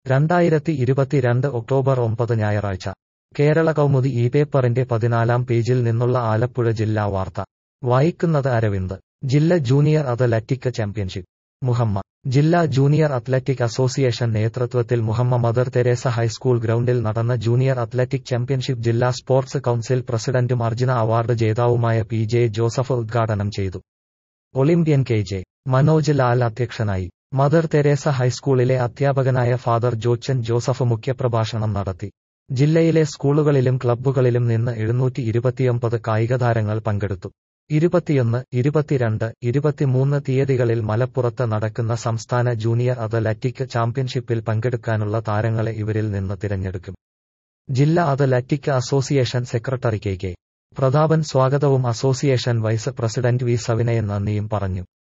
രണ്ടായിരത്തി ഇരുപത്തിരണ്ട് ഒക്ടോബർ ഒമ്പത് ഞായറാഴ്ച കേരള കൗമുദി ഈ പേപ്പറിന്റെ പതിനാലാം പേജിൽ നിന്നുള്ള ആലപ്പുഴ ജില്ലാ വാർത്ത വായിക്കുന്നത് അരവിന്ദ് ജില്ല ജൂനിയർ അത്ലറ്റിക് ചാമ്പ്യൻഷിപ്പ് മുഹമ്മ ജില്ലാ ജൂനിയർ അത്ലറ്റിക് അസോസിയേഷൻ നേതൃത്വത്തിൽ മുഹമ്മ മദർ തെരേസ ഹൈസ്കൂൾ ഗ്രൗണ്ടിൽ നടന്ന ജൂനിയർ അത്ലറ്റിക് ചാമ്പ്യൻഷിപ്പ് ജില്ലാ സ്പോർട്സ് കൌൺസിൽ പ്രസിഡന്റും അർജുന അവാർഡ് ജേതാവുമായ പി ജെ ജോസഫ് ഉദ്ഘാടനം ചെയ്തു Olympian K J Manoj Lal അധ്യക്ഷനായി മദർ തെരേസ ഹൈസ്കൂളിലെ അധ്യാപകനായ ഫാദർ ജോച്ചൻ ജോസഫ് മുഖ്യപ്രഭാഷണം നടത്തി ജില്ലയിലെ സ്കൂളുകളിലും ക്ലബ്ബുകളിലും നിന്ന് എഴുന്നൂറ്റി ഇരുപത്തിയൊമ്പത് കായികതാരങ്ങൾ പങ്കെടുത്തു ഇരുപത്തിയൊന്ന് ഇരുപത്തിരണ്ട് ഇരുപത്തിമൂന്ന് തീയതികളിൽ മലപ്പുറത്ത് നടക്കുന്ന സംസ്ഥാന ജൂനിയർ അത്ലറ്റിക് ചാമ്പ്യൻഷിപ്പിൽ പങ്കെടുക്കാനുള്ള താരങ്ങളെ ഇവരിൽ നിന്ന് തിരഞ്ഞെടുക്കും ജില്ലാ athletic association secretary K K Prathapan സ്വാഗതവും association vice president V Savinayan നന്ദിയും പറഞ്ഞു